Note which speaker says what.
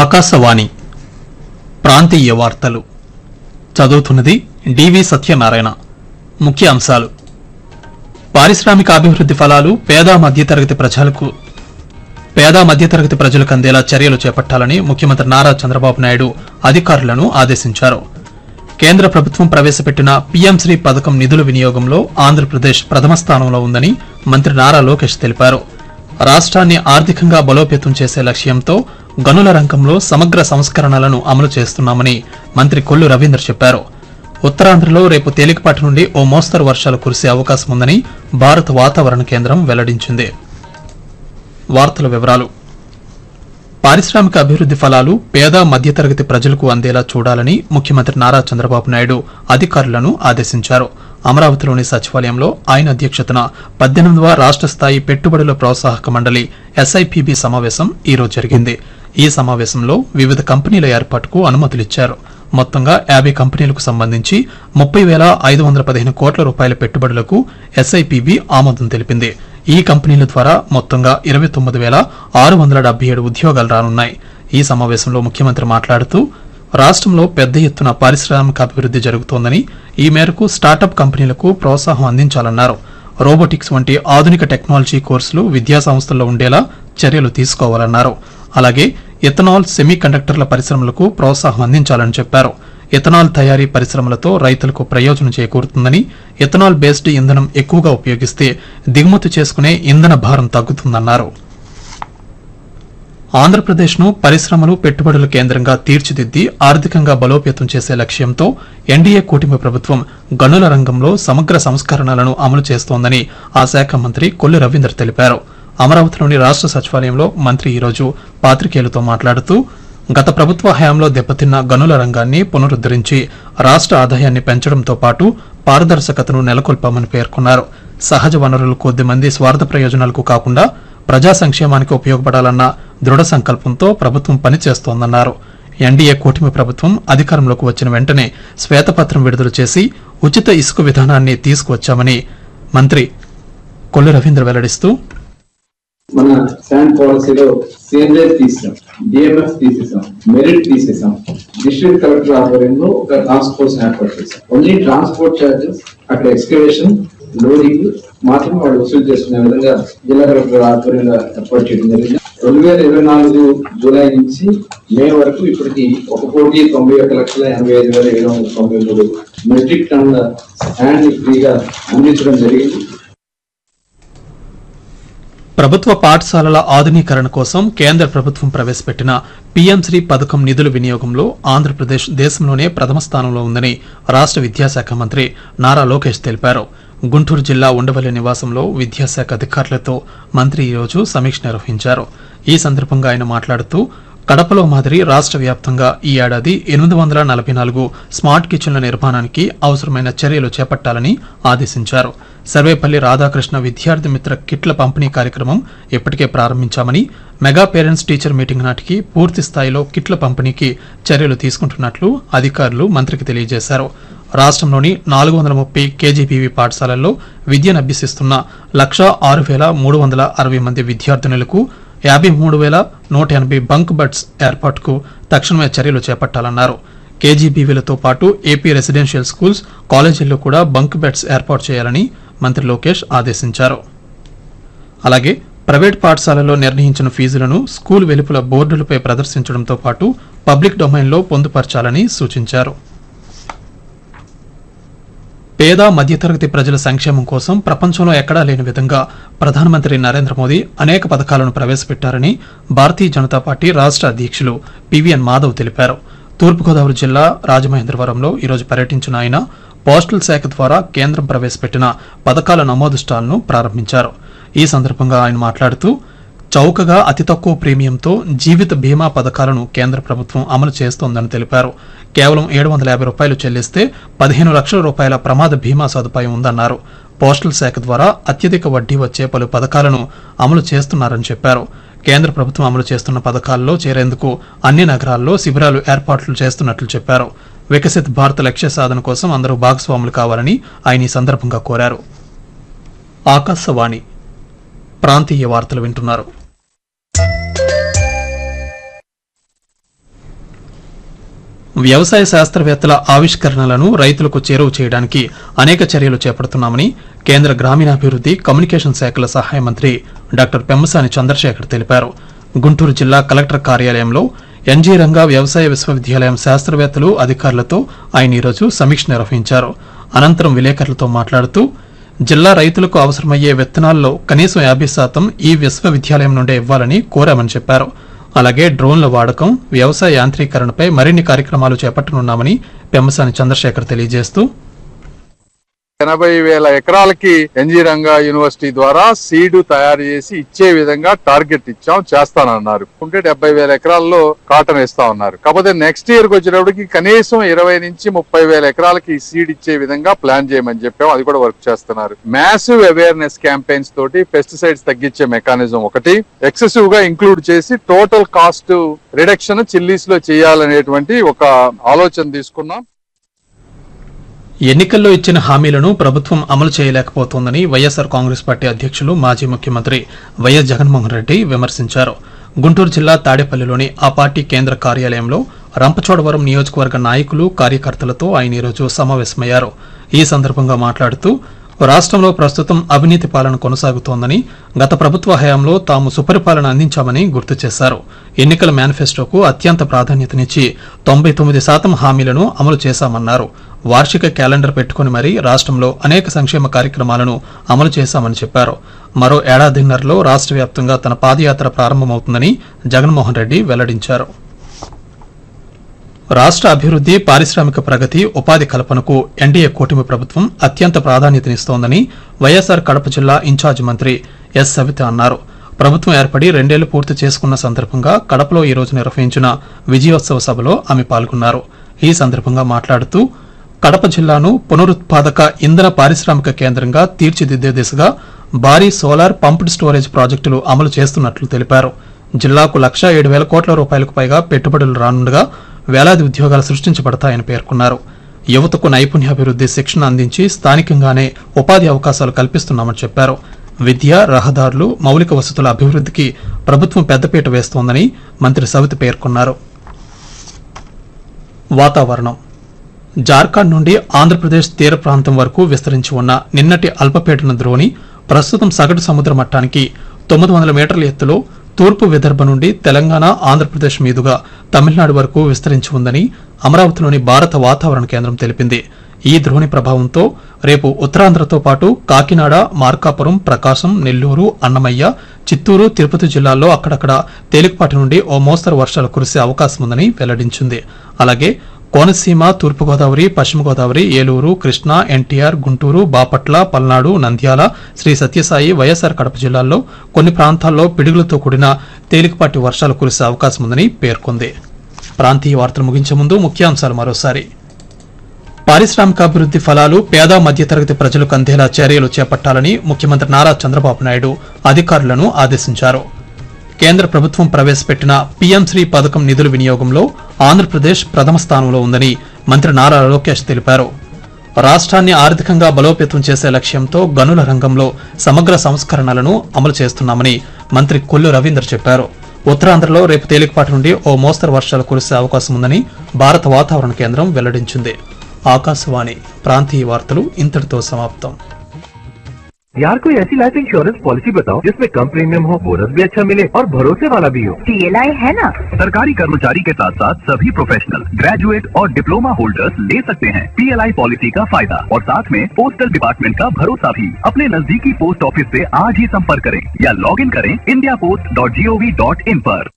Speaker 1: ఆకాశవాణి ప్రాంతీయ వార్తలు చదువుతున్నది డివి సత్యనారాయణ ముఖ్య అంశాలు పారిశ్రామిక అభివృద్ధి ఫలాలు పేద మధ్యతరగతి ప్రజలకు పేద మధ్యతరగతి ప్రజలకు అందేలా చర్యలు చేపట్టాలని ముఖ్యమంత్రి నారా చంద్రబాబు నాయుడు అధికారులను ఆదేశించారు కేంద్ర ప్రభుత్వం ప్రవేశపెట్టిన పీఎం శ్రీ పథకం నిధుల వినియోగంలో ఆంధ్రప్రదేశ్ ప్రథమ స్థానంలో ఉందని మంత్రి నారా లోకేష్ తెలిపారు రాష్ట్రాన్ని ఆర్థికంగా బలోపేతం చేసే లక్ష్యంతో గనుల రంగంలో సమగ్ర సంస్కరణలను అమలు చేస్తున్నామని మంత్రి కొల్లు రవీంద్ర చెప్పారు ఉత్తరాంధ్రలో రేపు తేలికపాటి నుండి ఓ మోస్తరు వర్షాలు కురిసే అవకాశం ఉందని భారత వాతావరణ కేంద్రం వెల్లడించింది వార్తల వివరాలు పారిశ్రామిక అభివృద్ధి ఫలాలు పేద మధ్యతరగతి ప్రజలకు అందేలా చూడాలని ముఖ్యమంత్రి నారా చంద్రబాబు నాయుడు అధికారులను ఆదేశించారు అమరావతిలోని సచివాలయంలో ఆయన అధ్యక్షతన పద్దెనిమిదవ రాష్ట్ర స్థాయి పెట్టుబడుల ప్రోత్సాహక మండలి ఎస్ఐపిబి సమావేశం ఈ రోజు జరిగింది ఈ సమావేశంలో వివిధ కంపెనీల ఏర్పాటుకు అనుమతులిచ్చారు మొత్తంగా యాభై కంపెనీలకు సంబంధించి ముప్పై వేల ఐదు వందల పదిహేను కోట్ల రూపాయల పెట్టుబడులకు ఎస్ఐపిబి ఆమోదం తెలిపింది ఈ కంపెనీల ద్వారా మొత్తంగా ఇరవై తొమ్మిది వేల ఆరు వందల డెబ్బై ఏడు ఉద్యోగాలు రానున్నాయి ఈ సమావేశంలో ముఖ్యమంత్రి మాట్లాడుతూ రాష్ట్రంలో పెద్ద ఎత్తున పారిశ్రామిక అభివృద్ధి జరుగుతోందని ఈ మేరకు స్టార్టప్ కంపెనీలకు ప్రోత్సాహం అందించాలన్నారు రోబోటిక్స్ వంటి ఆధునిక టెక్నాలజీ కోర్సులు విద్యా సంస్థల్లో ఉండేలా చర్యలు తీసుకోవాలన్నారు అలాగే ఎథనాల్ సెమీ కండక్టర్ల పరిశ్రమలకు ప్రోత్సాహం అందించాలని చెప్పారు ఎథనాల్ తయారీ పరిశ్రమలతో రైతులకు ప్రయోజనం చేకూరుతుందని ఎథనాల్ బేస్డ్ ఇంధనం ఎక్కువగా ఉపయోగిస్తే దిగుమతి చేసుకునే ఇంధన భారం తగ్గుతుందన్నారు ఆంధ్రప్రదేశ్ను పరిశ్రమలు పెట్టుబడుల కేంద్రంగా తీర్చిదిద్ది ఆర్థికంగా బలోపేతం చేసే లక్ష్యంతో ఎన్డీఏ కూటమి ప్రభుత్వం గనుల రంగంలో సమగ్ర సంస్కరణలను అమలు చేస్తోందని ఆ శాఖ మంత్రి కొల్లు రవీంద్ర తెలిపారు అమరావతిలోని రాష్ట్ర సచివాలయంలో మంత్రి ఈరోజు పాత్రికేయులతో మాట్లాడుతూ గత ప్రభుత్వ హయాంలో దెబ్బతిన్న గనుల రంగాన్ని పునరుద్దరించి రాష్ట్ర ఆదాయాన్ని పెంచడంతో పాటు పారదర్శకతను నెలకొల్పామని పేర్కొన్నారు సహజ వనరులు కొద్దిమంది స్వార్థ ప్రయోజనాలకు కాకుండా ప్రజా సంక్షేమానికి ఉపయోగపడాలన్న దృఢ సంకల్పంతో ప్రభుత్వం పనిచేస్తోందన్నారు ఎన్డీఏ కూటమి ప్రభుత్వం అధికారంలోకి వచ్చిన వెంటనే శ్వేతపత్రం విడుదల చేసి ఉచిత ఇసుక విధానాన్ని తీసుకువచ్చామని మంత్రి కొల్లు రవీంద్ర వెల్లడిస్తూ
Speaker 2: మన శాండ్ పాలసీలో సేంద్రేజ్ తీసాం డిఎంఎఫ్ తీసేసాం మెరిట్ తీసేసాం డిస్ట్రిక్ట్ కలెక్టర్ ఆధ్వర్యంలో ఒక టాస్క్ ఫోర్స్ ఏర్పాటు చేశాం ఓన్లీ ట్రాన్స్పోర్ట్ చార్జెస్ అక్కడ ఎక్స్కవేషన్ లోడింగ్ మాత్రం వాళ్ళు వసూలు చేసుకునే విధంగా జిల్లా కలెక్టర్ ఆధ్వర్యంలో ఏర్పాటు చేయడం జరిగింది రెండు వేల ఇరవై నాలుగు జూలై నుంచి మే వరకు ఇప్పటికి ఒక కోటి తొంభై ఒక్క లక్షల ఎనభై ఐదు వేల ఏడు వందల తొంభై మూడు మెట్రిక్ టన్నుల శాండ్ ఫ్రీగా అందించడం జరిగింది
Speaker 1: ప్రభుత్వ పాఠశాలల ఆధునీకరణ కోసం కేంద్ర ప్రభుత్వం ప్రవేశపెట్టిన పీఎం శ్రీ పథకం నిధుల వినియోగంలో ఆంధ్రప్రదేశ్ దేశంలోనే ప్రథమ స్థానంలో ఉందని రాష్ట్ర విద్యాశాఖ మంత్రి నారా లోకేష్ తెలిపారు గుంటూరు జిల్లా ఉండవల్లి నివాసంలో విద్యాశాఖ అధికారులతో మంత్రి ఈరోజు సమీక్ష నిర్వహించారు ఈ సందర్భంగా ఆయన మాట్లాడుతూ కడపలో మాదిరి రాష్ట్ర వ్యాప్తంగా ఈ ఏడాది ఎనిమిది వందల నలభై నాలుగు స్మార్ట్ కిచెన్ల నిర్మాణానికి అవసరమైన చర్యలు చేపట్టాలని ఆదేశించారు సర్వేపల్లి రాధాకృష్ణ విద్యార్థి మిత్ర కిట్ల పంపిణీ కార్యక్రమం ఇప్పటికే ప్రారంభించామని మెగా పేరెంట్స్ టీచర్ మీటింగ్ నాటికి పూర్తి స్థాయిలో కిట్ల పంపిణీకి చర్యలు తీసుకుంటున్నట్లు అధికారులు మంత్రికి తెలియజేశారు రాష్ట్రంలోని నాలుగు వందల ముప్పై కేజీబీవీ పాఠశాలల్లో విద్యను అభ్యసిస్తున్న లక్ష ఆరు వేల మూడు వందల అరవై మంది విద్యార్థినులకు యాభై మూడు వేల నూట ఎనభై బంక్ బెడ్స్ ఏర్పాటుకు తక్షణమే చర్యలు చేపట్టాలన్నారు కేజీబీవీలతో పాటు ఏపీ రెసిడెన్షియల్ స్కూల్స్ కాలేజీల్లో కూడా బంక్ బెడ్స్ ఏర్పాటు చేయాలని మంత్రి లోకేష్ ఆదేశించారు అలాగే ప్రైవేట్ పాఠశాలల్లో నిర్ణయించిన ఫీజులను స్కూల్ వెలుపల బోర్డులపై ప్రదర్శించడంతో పాటు పబ్లిక్ డొమైన్లో పొందుపరచాలని సూచించారు పేద మధ్యతరగతి ప్రజల సంక్షేమం కోసం ప్రపంచంలో ఎక్కడా లేని విధంగా ప్రధానమంత్రి నరేంద్ర మోదీ అనేక పథకాలను ప్రవేశపెట్టారని భారతీయ జనతా పార్టీ రాష్ట్ర అధ్యక్షులు పివిఎన్ మాధవ్ తెలిపారు తూర్పుగోదావరి జిల్లా రాజమహేంద్రవరంలో ఈరోజు పర్యటించిన ఆయన పోస్టల్ శాఖ ద్వారా కేంద్రం ప్రవేశపెట్టిన పథకాల నమోదు స్టాల్ను ప్రారంభించారు ఈ సందర్భంగా ఆయన మాట్లాడుతూ చౌకగా అతి తక్కువ ప్రీమియంతో జీవిత బీమా పథకాలను కేంద్ర ప్రభుత్వం అమలు చేస్తోందని తెలిపారు కేవలం ఏడు వందల యాభై రూపాయలు చెల్లిస్తే పదిహేను లక్షల రూపాయల ప్రమాద బీమా సదుపాయం ఉందన్నారు పోస్టల్ శాఖ ద్వారా అత్యధిక వడ్డీ వచ్చే పలు పథకాలను అమలు చేస్తున్నారని చెప్పారు కేంద్ర ప్రభుత్వం అమలు చేస్తున్న పథకాల్లో చేరేందుకు అన్ని నగరాల్లో శిబిరాలు ఏర్పాట్లు చేస్తున్నట్లు చెప్పారు వికసిత్ భారత్ లక్ష్య సాధన కోసం అందరూ భాగస్వాములు కావాలని ఆయన ఈ సందర్భంగా కోరారు ఆకాశవాణి ప్రాంతీయ వార్తలు వింటున్నారు వ్యవసాయ శాస్త్రవేత్తల ఆవిష్కరణలను రైతులకు చేరువ చేయడానికి అనేక చర్యలు చేపడుతున్నామని కేంద్ర గ్రామీణాభివృద్ది కమ్యూనికేషన్ శాఖల సహాయ మంత్రి డాక్టర్ పెమ్మసాని చంద్రశేఖర్ తెలిపారు గుంటూరు జిల్లా కలెక్టర్ కార్యాలయంలో ఎన్జీ రంగా వ్యవసాయ విశ్వవిద్యాలయం శాస్త్రవేత్తలు అధికారులతో ఆయన ఈరోజు సమీక్ష నిర్వహించారు అనంతరం విలేకరులతో మాట్లాడుతూ జిల్లా రైతులకు అవసరమయ్యే విత్తనాల్లో కనీసం యాభై శాతం ఈ విశ్వవిద్యాలయం నుండే ఇవ్వాలని కోరామని చెప్పారు అలాగే డ్రోన్ల వాడకం వ్యవసాయ యాంత్రీకరణపై మరిన్ని కార్యక్రమాలు చేపట్టనున్నామని పెమ్మసాని చంద్రశేఖర్ తెలియజేస్తూ
Speaker 3: ఎనభై వేల ఎకరాలకి ఎన్జీ రంగా యూనివర్సిటీ ద్వారా సీడ్ తయారు చేసి ఇచ్చే విధంగా టార్గెట్ ఇచ్చాం చేస్తానన్నారు ఉంటే డెబ్బై వేల ఎకరాల్లో కాటన్ వేస్తా ఉన్నారు కాకపోతే నెక్స్ట్ ఇయర్ కి వచ్చేటప్పటికి కనీసం ఇరవై నుంచి ముప్పై వేల ఎకరాలకి సీడ్ ఇచ్చే విధంగా ప్లాన్ చేయమని చెప్పాం అది కూడా వర్క్ చేస్తున్నారు మ్యాసివ్ అవేర్నెస్ క్యాంపెయిన్స్ తోటి పెస్టిసైడ్స్ తగ్గించే మెకానిజం ఒకటి ఎక్సెసివ్ గా ఇంక్లూడ్ చేసి టోటల్ కాస్ట్ రిడక్షన్ చిల్లీస్ లో చేయాలనేటువంటి ఒక ఆలోచన తీసుకున్నాం
Speaker 1: ఎన్నికల్లో ఇచ్చిన హామీలను ప్రభుత్వం అమలు చేయలేకపోతోందని వైఎస్సార్ కాంగ్రెస్ పార్టీ అధ్యక్షులు మాజీ ముఖ్యమంత్రి వైఎస్ జగన్మోహన్ రెడ్డి విమర్శించారు గుంటూరు జిల్లా తాడేపల్లిలోని ఆ పార్టీ కేంద్ర కార్యాలయంలో రంపచోడవరం నియోజకవర్గ నాయకులు కార్యకర్తలతో ఆయన ఈరోజు సమావేశమయ్యారు ఈ సందర్భంగా మాట్లాడుతూ రాష్ట్రంలో ప్రస్తుతం అవినీతి పాలన కొనసాగుతోందని గత ప్రభుత్వ హయాంలో తాము సుపరిపాలన అందించామని గుర్తు చేశారు ఎన్నికల మేనిఫెస్టోకు అత్యంత ప్రాధాన్యతనిచ్చి తొంభై తొమ్మిది శాతం హామీలను అమలు చేశామన్నారు వార్షిక క్యాలెండర్ పెట్టుకుని మరీ రాష్ట్రంలో అనేక సంక్షేమ కార్యక్రమాలను అమలు చేశామని చెప్పారు మరో ఏడాదిన్నరలో రాష్ట్ర వ్యాప్తంగా తన పాదయాత్ర ప్రారంభమవుతుందని జగన్మోహన్ రెడ్డి వెల్లడించారు రాష్ట్ర అభివృద్ది పారిశ్రామిక ప్రగతి ఉపాధి కల్పనకు ఎన్డీఏ కూటమి ప్రభుత్వం అత్యంత ప్రాధాన్యతనిస్తోందని వైఎస్సార్ కడప జిల్లా ఇన్ఛార్జ్ మంత్రి ఎస్ సవిత అన్నారు ప్రభుత్వం ఏర్పడి రెండేళ్లు పూర్తి చేసుకున్న సందర్భంగా కడపలో ఈ రోజు నిర్వహించిన విజయోత్సవ సభలో ఆమె పాల్గొన్నారు ఈ సందర్భంగా మాట్లాడుతూ కడప జిల్లాను పునరుత్పాదక ఇంధన పారిశ్రామిక కేంద్రంగా తీర్చిదిద్దే దిశగా భారీ సోలార్ పంప్డ్ స్టోరేజ్ ప్రాజెక్టులు అమలు చేస్తున్నట్లు తెలిపారు జిల్లాకు లక్షా ఏడు వేల కోట్ల రూపాయలకు పైగా పెట్టుబడులు రానుండగా వేలాది ఉద్యోగాలు సృష్టించబడతాయని పేర్కొన్నారు యువతకు నైపుణ్యాభివృద్ది శిక్షణ అందించి స్థానికంగానే ఉపాధి అవకాశాలు కల్పిస్తున్నామని చెప్పారు విద్య రహదారులు మౌలిక వసతుల అభివృద్ధికి ప్రభుత్వం పెద్దపీట వేస్తోందని మంత్రి సవితి పేర్కొన్నారు వాతావరణం జార్ఖండ్ నుండి ఆంధ్రప్రదేశ్ తీర ప్రాంతం వరకు విస్తరించి ఉన్న నిన్నటి అల్పపీడన ద్రోణి ప్రస్తుతం సగటు సముద్ర మట్టానికి తొమ్మిది వందల మీటర్ల ఎత్తులో తూర్పు విదర్భ నుండి తెలంగాణ ఆంధ్రప్రదేశ్ మీదుగా తమిళనాడు వరకు విస్తరించి ఉందని అమరావతిలోని భారత వాతావరణ కేంద్రం తెలిపింది ఈ ద్రోణి ప్రభావంతో రేపు ఉత్తరాంధ్రతో పాటు కాకినాడ మార్కాపురం ప్రకాశం నెల్లూరు అన్నమయ్య చిత్తూరు తిరుపతి జిల్లాల్లో అక్కడక్కడ తేలికపాటి నుండి ఓ మోస్తరు వర్షాలు కురిసే అవకాశం ఉందని వెల్లడించింది అలాగే కోనసీమ తూర్పుగోదావరి పశ్చిమ గోదావరి ఏలూరు కృష్ణా ఎన్టీఆర్ గుంటూరు బాపట్ల పల్నాడు నంద్యాల శ్రీ సత్యసాయి వైఎస్ఆర్ కడప జిల్లాల్లో కొన్ని ప్రాంతాల్లో పిడుగులతో కూడిన తేలికపాటి వర్షాలు కురిసే అవకాశం ఉందని పేర్కొంది ప్రాంతీయ వార్తలు ముగించే ముందు ముఖ్యాంశాలు మరోసారి పారిశ్రామికాభివృద్ది ఫలాలు పేద మధ్యతరగతి ప్రజలకు అందేలా చర్యలు చేపట్టాలని ముఖ్యమంత్రి నారా చంద్రబాబు నాయుడు అధికారులను ఆదేశించారు కేంద్ర ప్రభుత్వం ప్రవేశపెట్టిన పీఎం శ్రీ పథకం నిధుల వినియోగంలో ఆంధ్రప్రదేశ్ ప్రథమ స్థానంలో ఉందని మంత్రి నారా లోకేష్ తెలిపారు రాష్ట్రాన్ని ఆర్థికంగా బలోపేతం చేసే లక్ష్యంతో గనుల రంగంలో సమగ్ర సంస్కరణలను అమలు చేస్తున్నామని మంత్రి కొల్లు రవీందర్ చెప్పారు ఉత్తరాంధ్రలో రేపు తేలికపాటి నుండి ఓ మోస్తరు వర్షాలు కురిసే అవకాశం ఉందని భారత వాతావరణ కేంద్రం వెల్లడించింది ఆకాశవాణి ప్రాంతీయ వార్తలు ఇంతటితో సమాప్తం
Speaker 4: यार कोई ऐसी लाइफ इंश्योरेंस पॉलिसी बताओ जिसमें कम प्रीमियम हो बोनस भी अच्छा मिले और भरोसे वाला भी हो
Speaker 5: पीएलआई है ना
Speaker 4: सरकारी कर्मचारी के साथ साथ सभी प्रोफेशनल ग्रेजुएट और डिप्लोमा होल्डर्स ले सकते हैं पीएलआई पॉलिसी का फायदा और साथ में पोस्टल डिपार्टमेंट का भरोसा भी अपने नजदीकी पोस्ट ऑफिस से आज ही संपर्क करें या लॉग इन करें India post dot G O V dot in पर